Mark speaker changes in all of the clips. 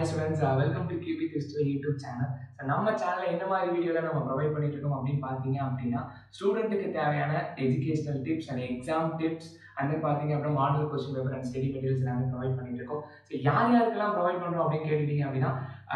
Speaker 1: hi students welcome to QB history YouTube channel so நம்ம சேனலில் என்ன மாதிரி வீடியோலாம் நம்ம ப்ரொவைட் பண்ணிட்டு இருக்கோம் அப்படின்னு பார்த்தீங்க அப்படின்னா ஸ்டூடெண்ட்டுக்கு தேவையான educational tips and exam tips and then பார்த்தீங்க அப்படின்னா model question paper and study materials எல்லாமே ப்ரொவைட் பண்ணிட்டு இருக்கோம் ஸோ யார் யாருக்கெல்லாம் ப்ரொவைட் பண்ணுறோம் அப்படின்னு கேட்டுட்டீங்க அப்படின்னா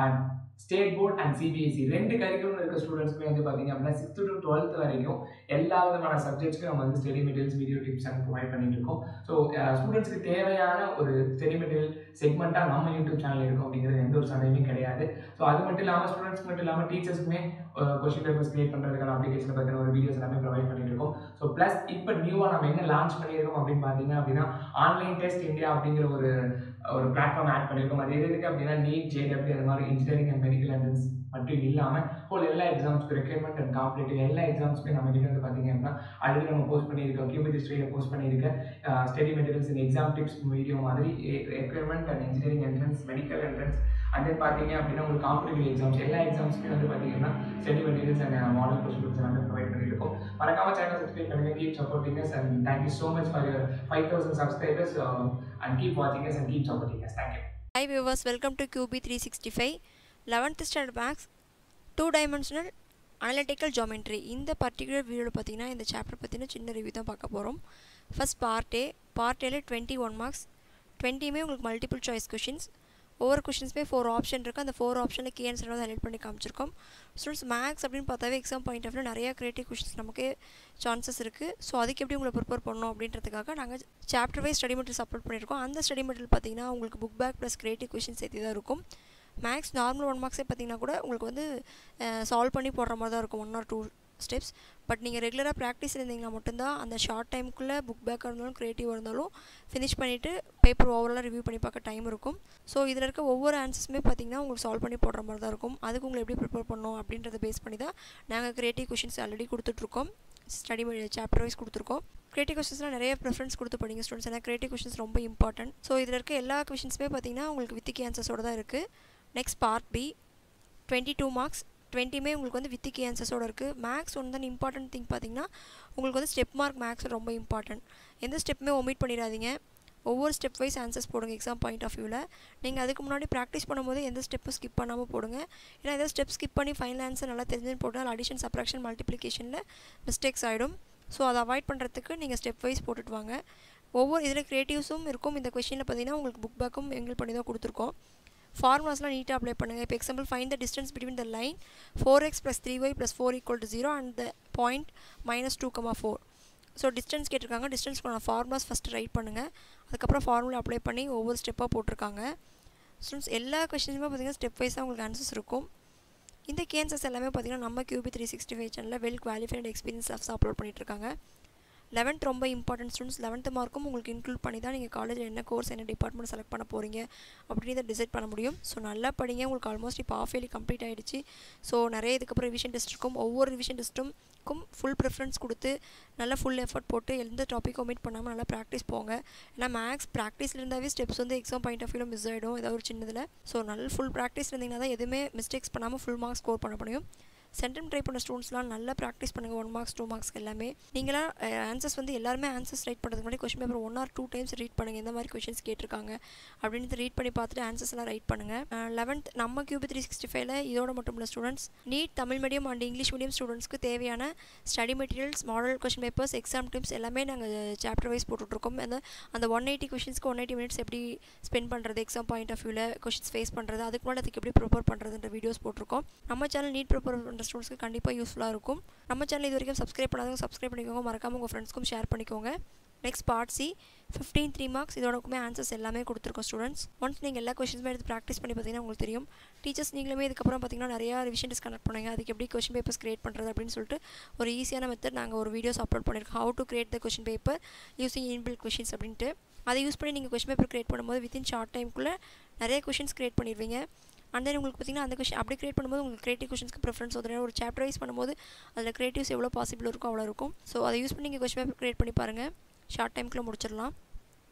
Speaker 1: ஸ்டேட் போர்ட் அண்ட் சிபிஎஸ்சி ரெண்டு கரிக்குலம் இருக்க ஸ்டூடெண்ட்ஸ்க்குமே வந்து பார்த்தீங்க அப்படின்னா சிக்ஸ்த்து டு டுவெல்த் வரைக்கும் எல்லா விதமான சப்ஜெக்ட்ஸ்க்கும் நம்ம வந்து study materials video tips and provide பண்ணிட்டு இருக்கோம் ஸோ ஸ்டூடெண்ட்ஸ்க்கு தேவையான ஒரு ஸ்டடி மெட்டீரியல் செக்மெண்ட்டாக நம்ம யூடியூப் சேனல் இருக்கும் அப்படிங்கிறது எந்த ஒரு சந்தேகமே கிடையாது ஸோ அது மட்டும் இல்லாமல் ஸ்டூடெண்ட்ஸ்க்கு மட்டும் இல்லாமல் டீச்சர்ஸ்க்குமே கொஸ்டின் பேப்பர்ஸ் கிரியேட் பண்ணுறதுக்கான அப்ளிகேஷனை பற்றின ஒரு வீடியோஸ் எல்லாமே ப்ரொவைட் பண்ணிட்டு இருக்கோம் ஸோ ப்ளஸ் இப்போ நியூவாக நம்ம என்ன லான்ச் பண்ணியிருக்கோம் அப்படின்னு பார்த்தீங்க அப்படின்னா ஆன்லைன் டெஸ்ட் இந்தியா அப்படிங்கிற ஒரு ஒரு பிளாட்ஃபார்ம் ஆட் பண்ணியிருக்கோம் அது எதுக்கு அப்படின்னா நீட் ஜேடபிள்யூ அந்த மாதிரி இன்ஜினியரிங் அண்ட் மெடிக்கல் என்ட்ரன்ஸ் மட்டும் இல்லாமல் ஹோல் எல்லா எக்ஸாம்ஸ்க்கு ரெக்யர்மெண்ட் அண்ட் காம்படேட்டிவ் எல்லா எக்ஸாம்ஸ்க்கு நம்ம கிட்ட வந்து பார்த்தீங்க அப்படின்னா ஆல்ரெடி நம்ம போஸ்ட் பண்ணியிருக்கோம் கியூபிட் ஹிஸ்ட்ரியில் போஸ்ட் பண்ணியிருக்க study materials and exam tips video மாதிரி requirement and engineering entrance medical entrance and then பார்த்தீங்க அப்படின்னா ஒரு காம்படேட்டிவ் எக்ஸாம்ஸ் எல்லா எக்ஸாம்ஸ்க்குமே வந்து பார்த்தீங்கன்னா study materials and model questions எல்லாமே ப்ரொவைட் பண்ணியிருக்கோம் மறக்காம சேனல் சப்ஸ்கிரைப் பண்ணுங்க keep supporting us and thank you so much for your five thousand subscribers and keep வாட்சிங் us and keep supporting us thank you
Speaker 2: Hi viewers, welcome to QB365 11th standard max two dimensional analytical geometry இந்த particular வீடியோவில் பார்த்தீங்கன்னா இந்த chapter பற்றின சின்ன review தான் பார்க்க போகிறோம் ஃபஸ்ட் பார்ட் ஏ பார்ட் ஏல டுவெண்ட்டி ஒன் மார்க்ஸ் டுவெண்ட்டியுமே உங்களுக்கு மல்டிபிள் சாய்ஸ் கொஷின்ஸ் ஒவ்வொரு கொஷின்ஸுமே ஃபோர் ஆப்ஷன் இருக்குது அந்த ஃபோர் ஆப்ஷனில் கீ ஆன்சர் வந்து ஹைலைட் பண்ணி காமிச்சிருக்கோம் ஸ்டூடெண்ட்ஸ் மேக்ஸ் அப்படின்னு பார்த்தாவே எக்ஸாம் பாயிண்ட் ஆஃப் நிறையா கிரியேட்டிவ் கொஷின்ஸ் நமக்கு சான்சஸ் இருக்குது ஸோ அதுக்கு எப்படி உங்களை ப்ரிப்பேர் பண்ணணும் அப்படின்றதுக்காக நாங்கள் chapter wise study material support பண்ணியிருக்கோம் அந்த ஸ்டடி மெட்டீரியல் பார்த்தீங்கன்னா உங்களுக்கு book back plus creative questions சேர்த்து தான் இருக்கும் மேக்ஸ் நார்மல் ஒன் மார்க்ஸே பார்த்தீங்கன்னா கூட உங்களுக்கு வந்து சால்வ் பண்ணி போடுற மாதிரி தான் இருக்கும் one or two steps but நீங்கள் ரெகுலராக ப்ராக்டிஸ் இருந்தீங்கன்னா மட்டும்தான் அந்த ஷார்ட் டைமுக்குள்ளே புக் பேக்காக இருந்தாலும் க்ரியேட்டிவாக இருந்தாலும் ஃபினிஷ் பண்ணிவிட்டு பேப்பர் ஓவராலாக ரிவ்யூ பண்ணி பார்க்க டைம் இருக்கும் ஸோ இதில் இருக்க ஒவ்வொரு ஆன்சர்ஸுமே பார்த்தீங்கன்னா உங்களுக்கு சால்வ் பண்ணி போடுற மாதிரி தான் இருக்கும் அதுக்கு உங்களை எப்படி ப்ரிப்பேர் பண்ணணும் அப்படின்றத பேஸ் பண்ணி தான் நாங்கள் க்ரியேட்டிவ் கொஷின்ஸ் ஆல்ரெடி கொடுத்துட்ருக்கோம் ஸ்டடி சாப்டர் வைஸ் கொடுத்துருக்கோம் கிரியேட்டிவ் கொஷின்ஸ்லாம் நிறைய ப்ரிஃபரன்ஸ் கொடுத்து படிங்க ஸ்டூடெண்ட்ஸ் ஏன்னா கிரியேட்டிவ் கொஷின்ஸ் ரொம்ப இம்பார்ட்டன்ட் ஸோ இதில் இருக்க எல்லா கொஷின்ஸுமே பார்த்தீங்கன்னா உங்களுக்கு வித்திக்கு ஆன்சர்ஸோட தான் இருக்குது next part B twenty two marks டுவெண்ட்டியுமே உங்களுக்கு வந்து வித்திக்கு ஆன்சர்ஸோட இருக்குது மேக்ஸ் ஒன் தான் இம்பார்ட்டன்ட் திங் பார்த்தீங்கன்னா உங்களுக்கு வந்து ஸ்டெப் மார்க் மேக்ஸ் ரொம்ப இம்பார்ட்டன்ட் எந்த ஸ்டெப்புமே ஒமிட் பண்ணிடாதீங்க ஒவ்வொரு ஸ்டெப் வைஸ் ஆன்சர்ஸ் போடுங்க எக்ஸாம் பாயிண்ட் ஆஃப் வியூவில் நீங்கள் அதுக்கு முன்னாடி ப்ராக்டிஸ் பண்ணும்போது எந்த ஸ்டெப்பும் ஸ்கிப் பண்ணாமல் போடுங்க ஏன்னா எதாவது ஸ்டெப் ஸ்கிப் பண்ணி ஃபைனல் ஆன்சர் நல்லா தெரிஞ்சுன்னு போட்டால் அடிஷன் சப்ராக்ஷன் மல்டிப்ளிகேஷனில் மிஸ்டேக்ஸ் ஆகிடும் ஸோ அதை அவாய்ட் பண்ணுறதுக்கு நீங்கள் ஸ்டெப் வைஸ் போட்டுட்டு வாங்க ஒவ்வொரு இதில் க்ரியேட்டிவ்ஸும் இருக்கும் இந்த கொஷினில் பார்த்தீங்கன்னா உங்களுக்கு புக் பேக்கும் எங்கள் பண்ணி தான் கொடுத்துருக்கோம் ஃபார்முலாஸ்லாம் நீட்டாக அப்ளை பண்ணுங்கள் இப்போ example find the distance between the line four x plus three y plus four equal to zero and the point minus two comma four so distance கேட்டிருக்காங்க டிஸ்டன்ஸ்க்கான ஃபார்முலாஸ் ஃபஸ்ட்டு ரைட் பண்ணுங்கள் அதுக்கப்புறம் ஃபார்முலா அப்ளை பண்ணி ஒவ்வொரு ஸ்டெப்பாக போட்டிருக்காங்க students எல்லா கொஷின்ஸுமே பார்த்தீங்கன்னா ஸ்டெப் வைஸாக உங்களுக்கு ஆன்சர்ஸ் இருக்கும் இந்த கேன்சர்ஸ் எல்லாமே பார்த்தீங்கன்னா நம்ம கியூபி த்ரீ சிக்ஸ்டி ஃபைவ் சேனலில் வெல் குவாலிஃபைட் எக்ஸ்பீரியன்ஸ் ஆஃப்ஸ் அப்லோட் பண்ணிட்டுருக்காங்க லெவன்த் ரொம்ப இம்பார்ட்டன்ட் ஸ்டூடெண்ட்ஸ் லெவன்த்து மார்க்கும் உங்களுக்கு இன்க்ளூட் பண்ணி தான் நீங்கள் காலேஜில் என்ன கோர்ஸ் என்ன டிபார்ட்மெண்ட் செலக்ட் பண்ண போகிறீங்க அப்படின்றத டிசைட் பண்ண முடியும் ஸோ நல்லா படிங்க உங்களுக்கு ஆல்மோஸ்ட் இப்போ ஆஃப் இயர்லி கம்ப்ளீட் ஆகிடுச்சு ஸோ நிறைய இதுக்கப்புறம் ரிவிஷன் டெஸ்ட் இருக்கும் ஒவ்வொரு ரிவிஷன் டெஸ்ட்டுக்கும் ஃபுல் ப்ரிஃபரன்ஸ் கொடுத்து நல்லா ஃபுல் எஃபர்ட் போட்டு எந்த டாப்பிக்கும் ஒமிட் பண்ணாமல் நல்லா ப்ராக்டிஸ் போங்க ஏன்னா மேக்ஸ் ப்ராக்டிஸில் இருந்தாவே ஸ்டெப்ஸ் வந்து எக்ஸாம் பாயிண்ட் ஆஃப் வியூவில் மிஸ் ஆகிடும் ஏதாவது ஒரு சின்னதில் ஸோ நல்ல ஃபுல் ப்ராக்டிஸ் இருந்தீங்கன்னா தான் எதுவுமே மிஸ்டேக்ஸ் பண்ணாமல் ஃபுல் மார்க்ஸ் ஸ்கோர் பண்ண முடியும் சென்டம் ட்ரை பண்ண ஸ்டூடெண்ட்ஸ்லாம் நல்லா ப்ராக்டிஸ் பண்ணுங்கள் ஒன் மார்க்ஸ் டூ மார்க்ஸ் எல்லாமே நீங்களாம் ஆன்சர்ஸ் வந்து எல்லாருமே ஆன்சர்ஸ் ரைட் பண்ணுறதுக்கு முன்னாடி question paper one or two times read பண்ணுங்கள் எந்த மாதிரி கொஷின்ஸ் கேட்டிருக்காங்க அப்படின்னு ரீட் பண்ணி பார்த்துட்டு ஆன்சர்ஸ் எல்லாம் ரைட் பண்ணுங்கள் லெவன்த் நம்ம கியூபி த்ரீ சிக்ஸ்டி ஃபைவ்ல இதோட மட்டும் இல்லை students NEET Tamil medium and English medium ஸ்டூடெண்ட்ஸ்க்கு தேவையான study materials model question papers exam tips எல்லாமே நாங்கள் சாப்டர் வைஸ் போட்டுட்ருக்கோம் அந்த அந்த ஒன் எயிட்டி கொஷின்ஸ்க்கு ஒன் எயிட்டி மினிட்ஸ் எப்படி ஸ்பெண்ட் பண்ணுறது எக்ஸாம் பாயிண்ட் ஆஃப் வியூவில் கொஷின்ஸ் ஃபேஸ் பண்ணுறது அதுக்கு முன்னாடி அதுக்கு எப்படி ப்ரிப்பேர் பண்ணுறதுன்ற வீடியோஸ் போட்டிருக்கோம் நம்ம சேனல் நீட் ப்ரிப்பேர் பண்ணுற ஸ்டூடெண்ட்ஸ்க்கு கண்டிப்பாக யூஸ்ஃபுல்லாக இருக்கும் நம்ம சேனல் இது வரைக்கும் சப்ஸ்கிரைப் பண்ணாதவங்க சப்ஸ்கிரைப் பண்ணிக்கோங்க மறக்காமல் உங்கள் ஃப்ரெண்ட்ஸ்க்கும் ஷேர் பண்ணிக்கோங்க next part C fifteen three marks இதோடக்குமே ஆன்சர்ஸ் எல்லாமே கொடுத்துருக்கோம் ஸ்டூடெண்ட்ஸ் ஒன்ஸ் நீங்கள் எல்லா கொஷின்ஸுமே எடுத்து ப்ராக்டிஸ் பண்ணி பார்த்தீங்கன்னா உங்களுக்கு தெரியும் டீச்சர்ஸ் நீங்களுமே இதுக்கப்புறம் பார்த்தீங்கன்னா நிறையா ரிவிஷன் டெஸ்ட் கனெக்ட் பண்ணுங்க அதுக்கு எப்படி கொஷின் பேப்பர்ஸ் கிரியேட் பண்ணுறது அப்படின்னு சொல்லிட்டு ஒரு ஈஸியான மெத்தட் நாங்கள் ஒரு வீடியோஸ் அப்லோட் பண்ணியிருக்கோம் how to create the question paper using இன்பில் கொஷின்ஸ் அப்படின்ட்டு அதை யூஸ் பண்ணி நீங்கள் கொஷின் பேப்பர் கிரியேட் பண்ணும்போது வித்தின் ஷார்ட் டைமுக்குள்ளே நிறைய கொஷின்ஸ் கிரியேட் பண்ணிடுவீங்க அண்ட் தென் உங்களுக்கு பார்த்தீங்கன்னா அந்த கொஷின் அப்படி கிரியேட் பண்ணும்போது உங்களுக்கு கிரியேட்டிவ் கொஷின்ஸ்க்கு ப்ரிஃபரன்ஸ் வந்து ஒரு சாப்டர் வைஸ் பண்ணும்போது அதில் கிரியேட்டிவ்ஸ் எவ்வளோ பாசிபிள் இருக்கோ அவ்வளோ இருக்கும் ஸோ அதை யூஸ் பண்ணி நீங்கள் கொஷின் பேப்பர் கிரியேட் பண்ணி பாருங்கள் ஷார்ட் டைமுக்குள்ளே முடிச்சிடலாம்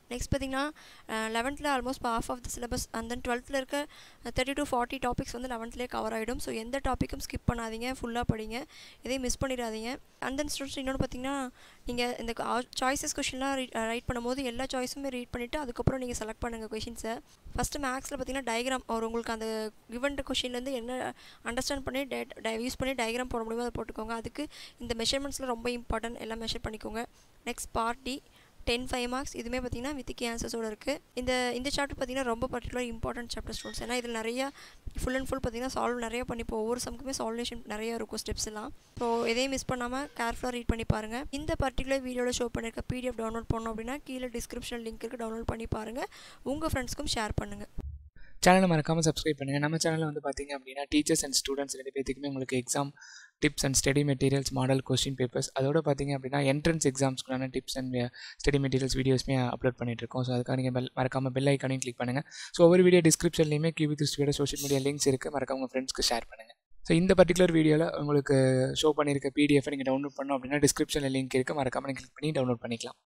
Speaker 2: நெக்ஸ்ட் பார்த்திங்கன்னா லெவன்த்தில் almost half of the syllabus and then டுவெல்த்தில் இருக்க தேர்ட்டி டு ஃபார்ட்டி டாபிக்ஸ் வந்து லெவன்த்லேயே கவர் ஆகிடும் ஸோ எந்த டாப்பிக்கும் ஸ்கிப் பண்ணாதீங்க ஃபுல்லாக படிங்க எதையும் மிஸ் பண்ணிடாதீங்க அண்ட் தென் ஸ்டூடெண்ட்ஸ் இன்னொன்று பார்த்தீங்கன்னா நீங்கள் இந்த சாய்ஸஸ் கொஷின்லாம் ரைட் பண்ணும்போது எல்லா சாய்ஸுமே ரீட் பண்ணிவிட்டு அதுக்கப்புறம் நீங்கள் செலக்ட் பண்ணுங்கள் கொஷின்ஸை ஃபஸ்ட்டு மேக்ஸில் பார்த்தீங்கன்னா டயக்ராம் அவர் உங்களுக்கு அந்த கிவன் கொஷின்லேருந்து என்ன அண்டர்ஸ்டாண்ட் பண்ணி டே யூஸ் பண்ணி டயக்ராம் போட முடியுமோ அதை போட்டுக்கோங்க அதுக்கு இந்த மெஷர்மெண்ட்ஸில் ரொம்ப இம்பார்ட்டன்ட் எல்லாம் மெஷர் பண்ணிக்கோங்க next part D ten five marks இதுவுமே பார்த்தீங்கன்னா வித்திக்கு ஆன்சர்ஸோட இருக்குது இந்த இந்த சாப்டர் பார்த்தீங்கன்னா ரொம்ப பர்டிகுலர் இம்பார்ட்டன்ட் சாப்டர் ஸ்டூடெண்ட்ஸ் ஏன்னா இதில் நிறையா ஃபுல் அண்ட் ஃபுல் பார்த்தீங்கன்னா சால்வ் நிறைய பண்ணி இப்போ ஒவ்வொரு சம்க்குமே சால்வேஷன் நிறைய இருக்கும் ஸ்டெப்ஸ் எல்லாம் ஸோ எதையும் மிஸ் பண்ணாமல் கேர்ஃபுல்லாக ரீட் பண்ணி பாருங்கள் இந்த பர்டிகுலர் வீடியோவில் ஷோ பண்ணியிருக்க பிடிஎஃப் டவுன்லோட் பண்ணோம் அப்படின்னா கீழே டிஸ்கிரிப்ஷன் லிங்க் இருக்குது டவுன்லோட் பண்ணி பாருங்கள் உங்கள் ஃப்ரெண்ட்ஸ்க்கும் ஷேர் பண்ணுங்கள்
Speaker 1: சேனலை மறக்காமல் சப்ஸ்கிரைப் பண்ணுங்கள் நம்ம சேனலில் வந்து பார்த்தீங்க அப்படின்னா டீச்சர்ஸ் அண்ட் ஸ்டூடெண்ட்ஸ் ரெண்டு பேத்துக்குமே உங்களுக்கு exam tips and study materials model question papers அதோட பார்த்தீங்க அப்படின்னா என்ட்ரன்ஸ் எக்ஸாம்ஸ்க்குள்ளான டிப்ஸ் அண்ட் ஸ்டடி மெட்டீரியல்ஸ் வீடியோஸ்மே அப்லோட் பண்ணிட்டு இருக்கோம் ஸோ அதுக்காக நீங்கள் பெல் மறக்காமல் பெல் ஐக்கானையும் கிளிக் பண்ணுங்கள் ஸோ ஒவ்வொரு வீடியோ டிஸ்கிரிப்ஷன்லையுமே கியூபி திருஷ்டியோட சோஷியல் மீடியா லிங்க்ஸ் இருக்குது மறக்காம உங்கள் ஃப்ரெண்ட்ஸ்க்கு ஷேர் பண்ணுங்கள் ஸோ இந்த பர்டிகுலர் வீடியோவில் உங்களுக்கு ஷோ பண்ணியிருக்க பிடிஎஃப் நீங்கள் டவுன்லோட் பண்ணோம் அப்படின்னா டிஸ்கிரிப்ஷனில் லிங்க் இருக்குது மறக்காமல் கிளிக் பண்ணி டவுன்லோட் பண்ணிக்கலாம்